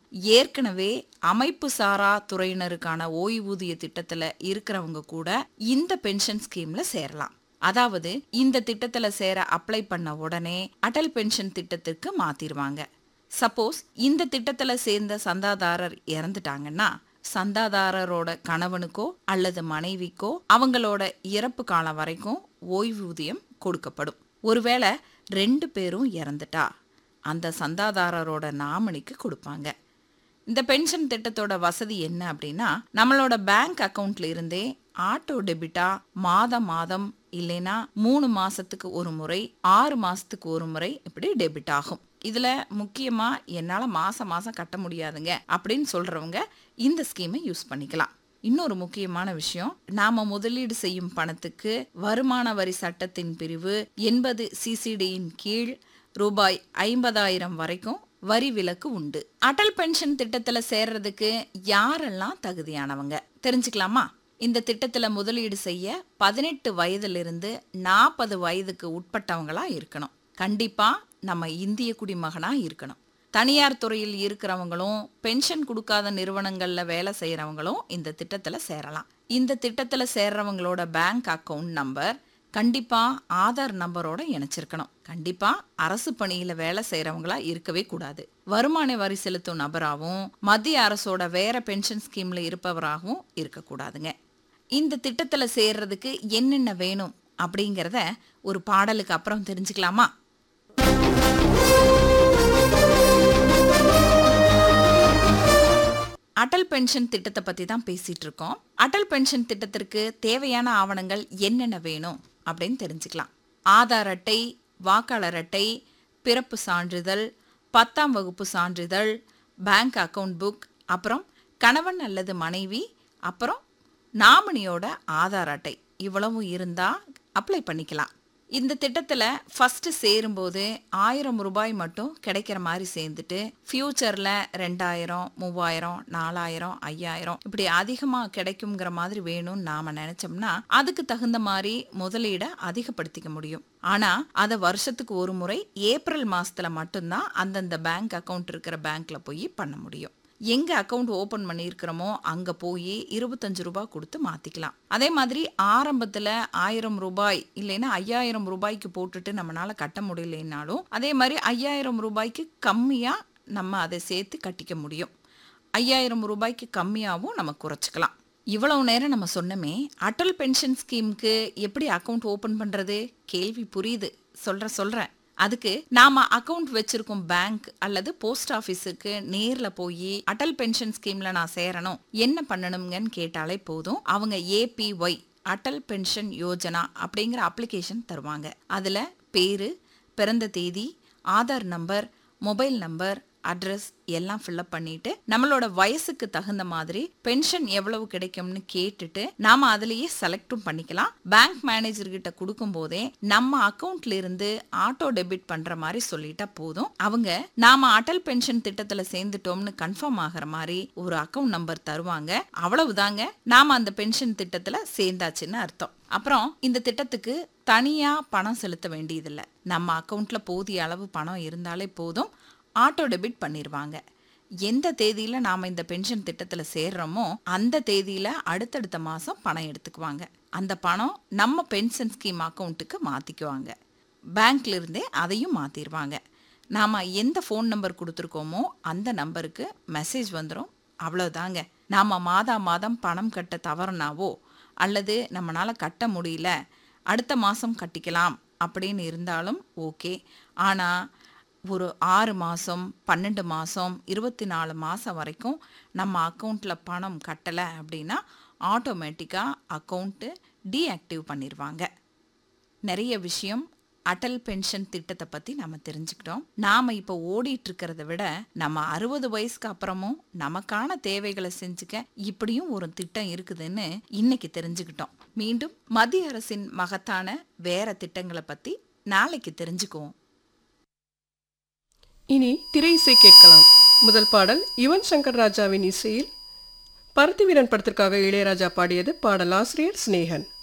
ஏற்கனவே அமைப்பு சாரா துறையினருக்கான ஓய்வூதிய திட்டத்துல இருக்கிறவங்க கூட இந்த பென்ஷன் ஸ்கீம்ல சேரலாம் அதாவது இந்த திட்டத்துல சேர அப்ளை பண்ண உடனே அடல் பென்ஷன் திட்டத்திற்கு மாத்திருவாங்க சப்போஸ் இந்த திட்டத்துல சேர்ந்த சந்தாதாரர் இறந்துட்டாங்கன்னா சந்தாதாரரோட கணவனுக்கோ அல்லது மனைவிக்கோ அவங்களோட இறப்பு காலம் வரைக்கும் ஓய்வூதியம் கொடுக்கப்படும் ஒருவேளை ரெண்டு பேரும் இறந்துட்டா அந்த சந்தாதாரரோட நாமினிக்கு கொடுப்பாங்க இந்த பென்ஷன் திட்டத்தோட வசதி என்ன அப்படின்னா நம்மளோட பேங்க் அக்கவுண்ட்ல இருந்தே ஆட்டோ டெபிட்டா மாதம் மாதம் இல்லைன்னா மூணு மாசத்துக்கு ஒரு முறை ஆறு மாசத்துக்கு ஒரு முறை இப்படி டெபிட் ஆகும் இதுல முக்கியமா என்னால மாசம் மாசம் கட்ட முடியாதுங்க அப்படின்னு சொல்றவங்க இந்த ஸ்கீமை யூஸ் பண்ணிக்கலாம் இன்னொரு முக்கியமான விஷயம் நாம முதலீடு செய்யும் பணத்துக்கு வருமான வரி சட்டத்தின் பிரிவு எண்பது சிசிடியின் கீழ் ரூபாய் ஐம்பதாயிரம் வரைக்கும் வரி விலக்கு உண்டு அடல் பென்ஷன் திட்டத்துல சேர்றதுக்கு யாரெல்லாம் தகுதியானவங்க தெரிஞ்சுக்கலாமா இந்த திட்டத்துல முதலீடு செய்ய பதினெட்டு வயதிலிருந்து நாற்பது வயதுக்கு உட்பட்டவங்களா இருக்கணும் கண்டிப்பா நம்ம இந்திய குடிமகனா இருக்கணும் தனியார் துறையில் இருக்கிறவங்களும் பென்ஷன் கொடுக்காத நிறுவனங்கள்ல வேலை செய்யறவங்களும் இந்த திட்டத்துல சேரலாம் இந்த திட்டத்துல சேர்றவங்களோட பேங்க் அக்கவுண்ட் நம்பர் கண்டிப்பா ஆதார் நம்பரோட இணைச்சிருக்கணும் கண்டிப்பா அரசு பணியில வேலை செய்யறவங்களா இருக்கவே கூடாது வருமான வரி செலுத்தும் நபராகவும் மத்திய அரசோட வேற பென்ஷன் ஸ்கீம்ல இருப்பவராகவும் இருக்கக்கூடாதுங்க இந்த திட்டத்துல சேர்றதுக்கு என்னென்ன வேணும் அப்படிங்கிறத ஒரு பாடலுக்கு அப்புறம் தெரிஞ்சுக்கலாமா அடல் பென்ஷன் திட்டத்தை பத்தி தான் பேசிட்டு இருக்கோம் அடல் பென்ஷன் திட்டத்திற்கு தேவையான ஆவணங்கள் என்னென்ன வேணும் அப்படின்னு தெரிஞ்சுக்கலாம் ஆதார் அட்டை வாக்காளர் அட்டை பிறப்பு சான்றிதழ் பத்தாம் வகுப்பு சான்றிதழ் பேங்க் அக்கவுண்ட் புக் அப்புறம் கணவன் அல்லது மனைவி அப்புறம் நாமினியோட ஆதார் அட்டை இவ்வளவும் இருந்தா அப்ளை பண்ணிக்கலாம் இந்த திட்டத்தில் ஃபஸ்ட்டு சேரும்போது ஆயிரம் ரூபாய் மட்டும் கிடைக்கிற மாதிரி சேர்ந்துட்டு ஃப்யூச்சரில் ரெண்டாயிரம் மூவாயிரம் நாலாயிரம் ஐயாயிரம் இப்படி அதிகமாக கிடைக்குங்கிற மாதிரி வேணும்னு நாம் நினச்சோம்னா அதுக்கு தகுந்த மாதிரி முதலீடை அதிகப்படுத்திக்க முடியும் ஆனால் அதை வருஷத்துக்கு ஒரு முறை ஏப்ரல் மாதத்தில் மட்டும்தான் அந்தந்த பேங்க் அக்கவுண்ட் இருக்கிற பேங்க்கில் போய் பண்ண முடியும் எங்க அக்கவுண்ட் ஓபன் பண்ணியிருக்கிறோமோ அங்க போய் இருபத்தஞ்சு ரூபாய் கொடுத்து மாத்திக்கலாம் அதே மாதிரி ஆரம்பத்துல ஆயிரம் ரூபாய் இல்லைன்னா ஐயாயிரம் ரூபாய்க்கு போட்டுட்டு நம்மளால கட்ட முடியலனாலும் அதே மாதிரி ஐயாயிரம் ரூபாய்க்கு கம்மியா நம்ம அதை சேர்த்து கட்டிக்க முடியும் ஐயாயிரம் ரூபாய்க்கு கம்மியாகவும் நம்ம குறைச்சிக்கலாம் இவ்வளவு நேரம் நம்ம சொன்னமே அடல் பென்ஷன் ஸ்கீமுக்கு எப்படி அக்கவுண்ட் ஓபன் பண்றது கேள்வி புரியுது சொல்ற சொல்றேன் அதுக்கு நாம அக்கவுண்ட் வச்சிருக்கோம் பேங்க் அல்லது போஸ்ட் ஆபீஸுக்கு நேர்ல போய் அடல் பென்ஷன் ஸ்கீம்ல நான் சேரணும் என்ன பண்ணணுங்கன்னு கேட்டாலே போதும் அவங்க ஏபிஒய் அடல் பென்ஷன் யோஜனா அப்படிங்கிற அப்ளிகேஷன் தருவாங்க அதுல பேரு பிறந்த தேதி Aadhaar number mobile number address எல்லாம் ஃபில்அப் பண்ணிட்டு நம்மளோட வயசுக்கு தகுந்த மாதிரி பென்ஷன் எவ்வளவு கிடைக்கும்னு கேட்டுட்டு நாம அதுலயே செலக்டும் பண்ணிக்கலாம் பேங்க் மேனேஜர் கிட்ட கொடுக்கும் போதே நம்ம அக்கவுண்ட்ல இருந்து ஆட்டோ டெபிட் பண்ற மாதிரி சொல்லிட்டா போதும் அவங்க நாம அடல் பென்ஷன் திட்டத்துல சேர்ந்துட்டோம்னு கன்ஃபார்ம் ஆகிற மாதிரி ஒரு அக்கவுண்ட் நம்பர் தருவாங்க அவ்வளவுதாங்க நாம அந்த பென்ஷன் திட்டத்துல சேர்ந்தாச்சுன்னு அர்த்தம் அப்புறம் இந்த திட்டத்துக்கு தனியா பணம் செலுத்த வேண்டியதில்லை நம்ம அக்கவுண்ட்ல போதிய அளவு பணம் இருந்தாலே போதும் ஆட்டோ டெபிட் பண்ணிடுவாங்க எந்த தேதியில நாம இந்த பென்ஷன் திட்டத்துல சேர்றோமோ அந்த தேதியில அடுத்தடுத்த மாசம் பணம் எடுத்துக்குவாங்க அந்த பணம் நம்ம பென்ஷன் ஸ்கீம் அக்கௌண்ட்டுக்கு மாத்திக்குவாங்க பேங்க்ல இருந்தே அதையும் மாத்திடுவாங்க நாம எந்த ஃபோன் நம்பர் கொடுத்துருக்கோமோ அந்த நம்பருக்கு மெசேஜ் வந்துடும் அவ்வளோதாங்க நாம மாதா மாதம் பணம் கட்ட தவறுனாவோ அல்லது நம்மளால கட்ட முடியல அடுத்த மாதம் கட்டிக்கலாம் அப்படின்னு இருந்தாலும் ஓகே ஆனால் ஒரு ஆறு மாதம் பன்னெண்டு மாதம் இருபத்தி நாலு மாதம் வரைக்கும் நம்ம அக்கௌண்ட்டில் பணம் கட்டலை அப்படின்னா ஆட்டோமேட்டிக்காக அக்கௌண்ட்டு டீஆக்டிவ் பண்ணிடுவாங்க நிறைய விஷயம் அடல் பென்ஷன் திட்டத்தை பற்றி நம்ம தெரிஞ்சுக்கிட்டோம் நாம் இப்போ ஓடிட்டு இருக்கிறத விட நம்ம அறுபது வயசுக்கு அப்புறமும் நமக்கான தேவைகளை செஞ்சுக்க இப்படியும் ஒரு திட்டம் இருக்குதுன்னு இன்னைக்கு தெரிஞ்சுக்கிட்டோம் மீண்டும் மத்திய அரசின் மகத்தான வேற திட்டங்களை பற்றி நாளைக்கு தெரிஞ்சுக்குவோம் இனி திரை இசை கேட்கலாம் முதல் பாடல் யுவன் சங்கர் ராஜாவின் இசையில் பருத்தி வீரன் படத்திற்காக இளையராஜா பாடியது பாடலாசிரியர் சிநேகன்